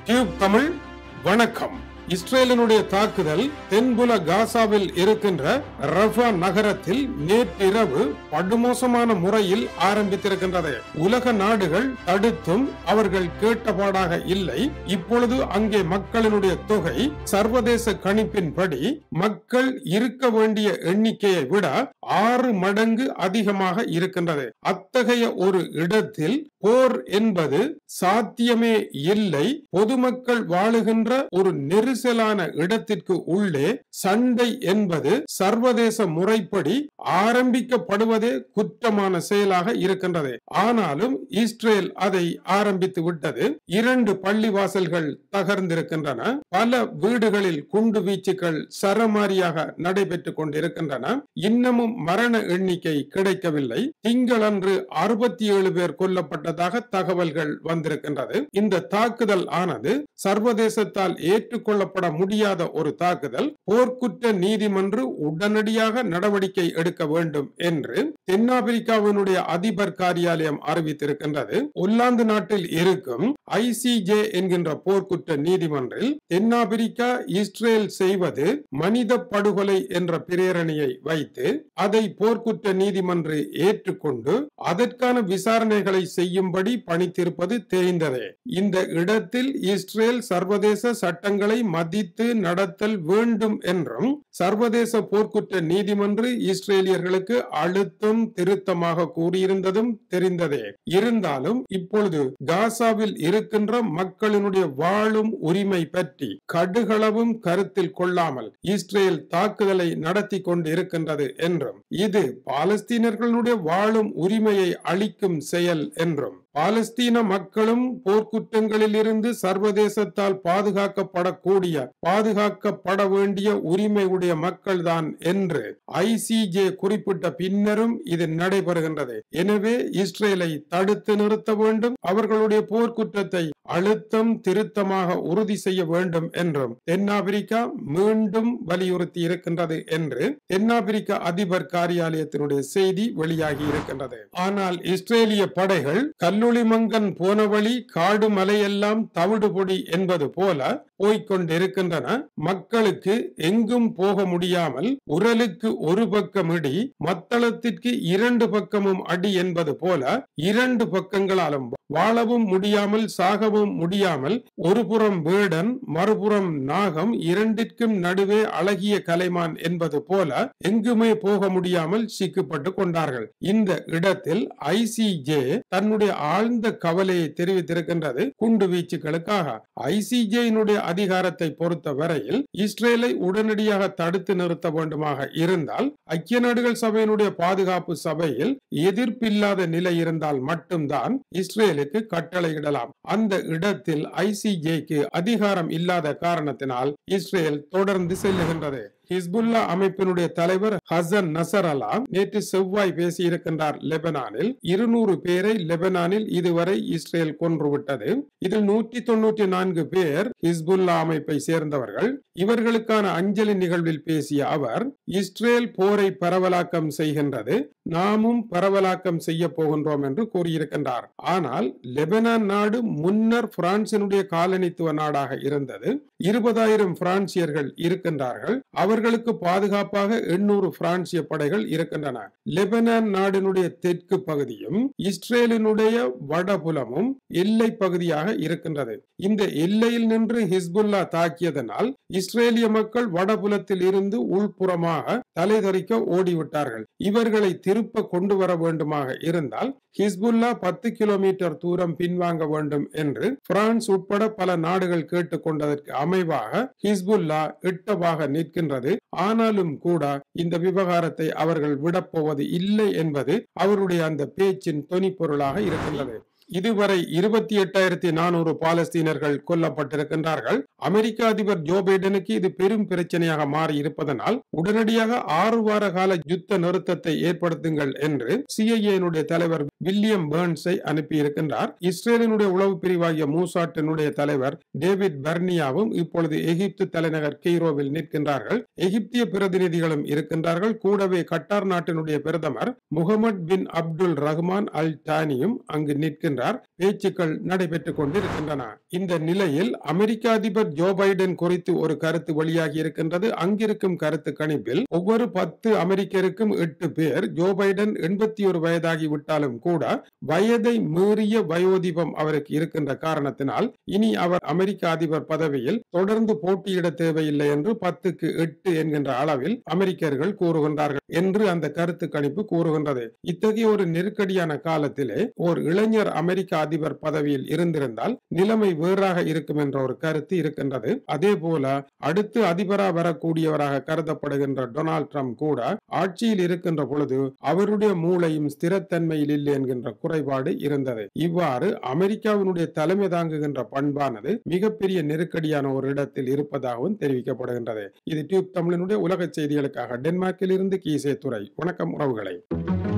tube Tamil வணக்கம் இஸ்ரேலினுடைய தாக்குதல் தென்புல காசாவில் இருக்கின்ற ரஃபா நகரத்தில் நேற்றிரவு படுமோசமான முறையில் ஆரம்பித்திருக்கின்றது உலக நாடுகள் தடுத்தும் அவர்கள் கேட்டபாடாக இல்லை இப்பொழுது அங்கே மக்களினுடைய தொகை சர்வதேச கணிப்பின்படி மக்கள் இருக்க வேண்டிய எண்ணிக்கையை விட ஆறு மடங்கு அதிகமாக இருக்கின்றது அத்தகைய ஒரு இடத்தில் போர் என்பது சாத்தியமே இல்லை பொதுமக்கள் வாழுகின்ற ஒரு நெரிசலான இடத்திற்கு உள்ளே சண்டை என்பது சர்வதேச முறைப்படி ஆரம்பிக்கப்படுவதே குற்றமான செயலாக இருக்கின்றது ஆனாலும் இஸ்ரேல் அதை ஆரம்பித்து விட்டது இரண்டு பள்ளிவாசல்கள் தகர்ந்திருக்கின்றன பல வீடுகளில் குண்டு வீச்சுக்கள் சரமாரியாக நடைபெற்றுக் கொண்டிருக்கின்றன இன்னமும் மரண எண்ணிக்கை கிடைக்கவில்லை திங்களன்று அறுபத்தி ஏழு பேர் கொல்லப்பட்டதாக தகவல்கள் வந்திருக்கின்றது இந்த தாக்குதல் ஆனது சர்வதேசத்தால் ஏற்றுக்கொள்ளப்பட முடியாத ஒரு தாக்குதல் போர்க்குற்ற நீதிமன்று உடனடியாக நடவடிக்கை எடுக்க வேண்டும் என்று தென்னாப்பிரிக்காவினுடைய அதிபர் காரியாலயம் அறிவித்திருக்கின்றது ஒல்லாந்து நாட்டில் இருக்கும் ஐசிஜே என்கின்ற போர்க்குற்ற நீதிமன்றில் தென்னாப்பிரிக்கா இஸ்ரேல் செய்வது மனித படுகொலை என்ற பிரேரணையை வைத்து அதை போர்க்குற்ற நீதிமன்று ஏற்றுக்கொண்டு அதற்கான விசாரணைகளை செய்யும்படி பணித்திருப்பது தெரிந்ததே இந்த இடத்தில் இஸ்ரேல் சர்வதேச சட்டங்களை மதித்து நடத்தல் வேண்டும் என்றும் சர்வதேச போர்க்குற்ற நீதிமன்று இஸ்ரேலியர்களுக்கு அழுத்தம் திருத்தமாக கூறியிருந்ததும் தெரிந்ததே இருந்தாலும் இப்பொழுது காசாவில் இருக்கின்ற மக்களினுடைய வாழும் உரிமை பற்றி கடுகளவும் கருத்தில் கொள்ளாமல் இஸ்ரேல் தாக்குதலை நடத்தி கொண்டு இருக்கின்றது என்றும் இது பாலஸ்தீனர்களுடைய வாழும் உரிமையை அளிக்கும் செயல் என்றும் பாலஸ்தீன மக்களும் போர்க்குற்றங்களில் இருந்து சர்வதேசத்தால் பாதுகாக்கப்படக்கூடிய பாதுகாக்கப்பட வேண்டிய உரிமை உடைய மக்கள்தான் என்று ஐசிஜே குறிப்பிட்ட பின்னரும் இது நடைபெறுகின்றது எனவே இஸ்ரேலை தடுத்து நிறுத்த வேண்டும் அவர்களுடைய போர்க்குற்றத்தை அழுத்தம் திருத்தமாக உறுதி செய்ய வேண்டும் என்றும் தென்னாப்பிரிக்கா மீண்டும் வலியுறுத்தி இருக்கின்றது என்று தென்னாப்பிரிக்க அதிபர் காரியாலயத்தினுடைய செய்தி வெளியாகி இருக்கின்றது ஆனால் இஸ்ரேலிய படைகள் கல்லுளிமங்கன் போன வழி காடு மலையெல்லாம் தவிடுபொடி என்பது போல போய்கொண்டிருக்கின்றன மக்களுக்கு எங்கும் போக முடியாமல் உரலுக்கு ஒரு பக்கம் இடி மத்தளத்திற்கு இரண்டு பக்கமும் அடி என்பது போல இரண்டு பக்கங்களாலும் வாழவும் முடியாமல் சாகவும் முடியாமல் ஒரு புறம் வேடன் மறுபுறம் நாகம் இரண்டிற்கும் நடுவே அழகிய கலைமான் என்பது போல எங்குமே போக முடியாமல் சிக்கப்பட்டு கொண்டார்கள் இந்த இடத்தில் ஐசிஜே தன்னுடைய ஆழ்ந்த கவலையை தெரிவித்திருக்கின்றது குண்டு வீச்சுகளுக்காக ஐசிஜேயினுடைய அதிகாரத்தை பொறுத்த வரையில் இஸ்ரேலை உடனடியாக தடுத்து நிறுத்த வேண்டுமாக இருந்தால் ஐக்கிய நாடுகள் சபையினுடைய பாதுகாப்பு சபையில் எதிர்ப்பில்லாத நிலை இருந்தால் மட்டும்தான் இஸ்ரேலுக்கு கட்டளையிடலாம் அந்த இடத்தில் ஐசிஜேக்கு அதிகாரம் இல்லாத காரணத்தினால் இஸ்ரேல் தொடர்ந்து செல்லுகின்றது ஹிஸ்புல்லா அமைப்பினுடைய தலைவர் ஹசன் நசர் அலா நேற்று செவ்வாய் பேசியிருக்கின்றார் லெபனானில் இருநூறு பேரை லெபனானில் இதுவரை இஸ்ரேல் கொன்றுவிட்டது இதில் நூற்றி தொண்ணூற்றி நான்கு பேர் ஹிஸ்புல்லா அமைப்பை சேர்ந்தவர்கள் இவர்களுக்கான அஞ்சலி நிகழ்வில் பேசிய அவர் இஸ்ரேல் போரை பரவலாக்கம் செய்கின்றது நாமும் பரவலாக்கம் செய்ய போகின்றோம் என்று கூறியிருக்கின்றார் ஆனால் லெபனான் நாடு முன்னர் பிரான்சினுடைய காலனித்துவ நாடாக இருந்தது இருபதாயிரம் பிரான்சியர்கள் இருக்கின்றார்கள் அவர்களுக்கு பாதுகாப்பாக எண்ணூறு பிரான்சிய படைகள் இருக்கின்றன லெபனான் நாடினுடைய தெற்கு பகுதியும் இஸ்ரேலினுடைய வடபுலமும் எல்லை பகுதியாக இருக்கின்றது இந்த எல்லையில் நின்று ஹிஸ்புல்லா தாக்கியதனால் இஸ்ரேலிய மக்கள் வடபுலத்தில் இருந்து உள்புறமாக தலைதறிக்க ஓடிவிட்டார்கள் இவர்களை திருப்ப கொண்டு வர வேண்டுமாக இருந்தால் ஹிஸ்புல்லா பத்து கிலோமீட்டர் தூரம் பின்வாங்க வேண்டும் என்று பிரான்ஸ் உட்பட பல நாடுகள் கேட்டுக்கொண்டதற்கு அமைவாக ஹிஸ்புல்லா இட்டவாக நிற்கின்றது ஆனாலும் கூட இந்த விவகாரத்தை அவர்கள் விடப்போவது இல்லை என்பது அவருடைய அந்த பேச்சின் தொனிப்பொருளாக இருக்கின்றது இதுவரை இருபத்தி எட்டாயிரத்தி நானூறு பாலஸ்தீனர்கள் கொல்லப்பட்டிருக்கின்றார்கள் அமெரிக்க அதிபர் ஜோ பைடனுக்கு இது பெரும் பிரச்சனையாக மாறி இருப்பதனால் உடனடியாக ஆறு வார கால யுத்த நிறுத்தத்தை ஏற்படுத்துங்கள் என்று சிஐஏனுடைய தலைவர் வில்லியம் பேர்ன்ஸை அனுப்பியிருக்கின்றார் இஸ்ரேலினுடைய உளவு பிரிவாகிய மூசாட்டினுடைய தலைவர் டேவிட் பர்னியாவும் இப்பொழுது எகிப்து தலைநகர் கெய்ரோவில் நிற்கின்றார்கள் எகிப்திய பிரதிநிதிகளும் இருக்கின்றார்கள் கூடவே கட்டார் நாட்டினுடைய பிரதமர் முகமது பின் அப்துல் ரஹ்மான் அல் டானியும் அங்கு நிற்கின்றார் வருகின்றார் பேச்சுக்கள் நடைபெற்றுக் கொண்டிருக்கின்றன இந்த நிலையில் அமெரிக்க அதிபர் ஜோ பைடன் குறித்து ஒரு கருத்து வெளியாகி இருக்கின்றது அங்கிருக்கும் கருத்து கணிப்பில் ஒவ்வொரு பத்து அமெரிக்கருக்கும் எட்டு பேர் ஜோ பைடன் எண்பத்தி ஒரு வயதாகி விட்டாலும் கூட வயதை மீறிய வயோதிபம் அவருக்கு இருக்கின்ற காரணத்தினால் இனி அவர் அமெரிக்க அதிபர் பதவியில் தொடர்ந்து போட்டியிட தேவையில்லை என்று பத்துக்கு எட்டு என்கின்ற அளவில் அமெரிக்கர்கள் கூறுகின்றார்கள் என்று அந்த கருத்து கணிப்பு கூறுகின்றது இத்தகைய ஒரு நெருக்கடியான காலத்திலே ஓர் இளைஞர் அமெரிக்க அதிபர் பதவியில் இருந்திருந்தால் நிலைமை வேறாக இருக்கும் என்ற ஒரு கருத்து இருக்கின்றது அதே போல அடுத்து அதிபரா வரக்கூடியவராக கருதப்படுகின்ற டொனால்ட் ட்ரம்ப் கூட ஆட்சியில் இருக்கின்ற பொழுது அவருடைய மூளையும் ஸ்திரத்தன்மையில் இல்லை என்கின்ற குறைபாடு இருந்தது இவ்வாறு அமெரிக்காவினுடைய தலைமை தாங்குகின்ற பண்பானது மிகப்பெரிய நெருக்கடியான ஒரு இடத்தில் இருப்பதாகவும் தெரிவிக்கப்படுகின்றது இது டியூப் தமிழனுடைய உலக செய்திகளுக்காக டென்மார்க்கில் இருந்து கீசே துறை வணக்கம் உறவுகளை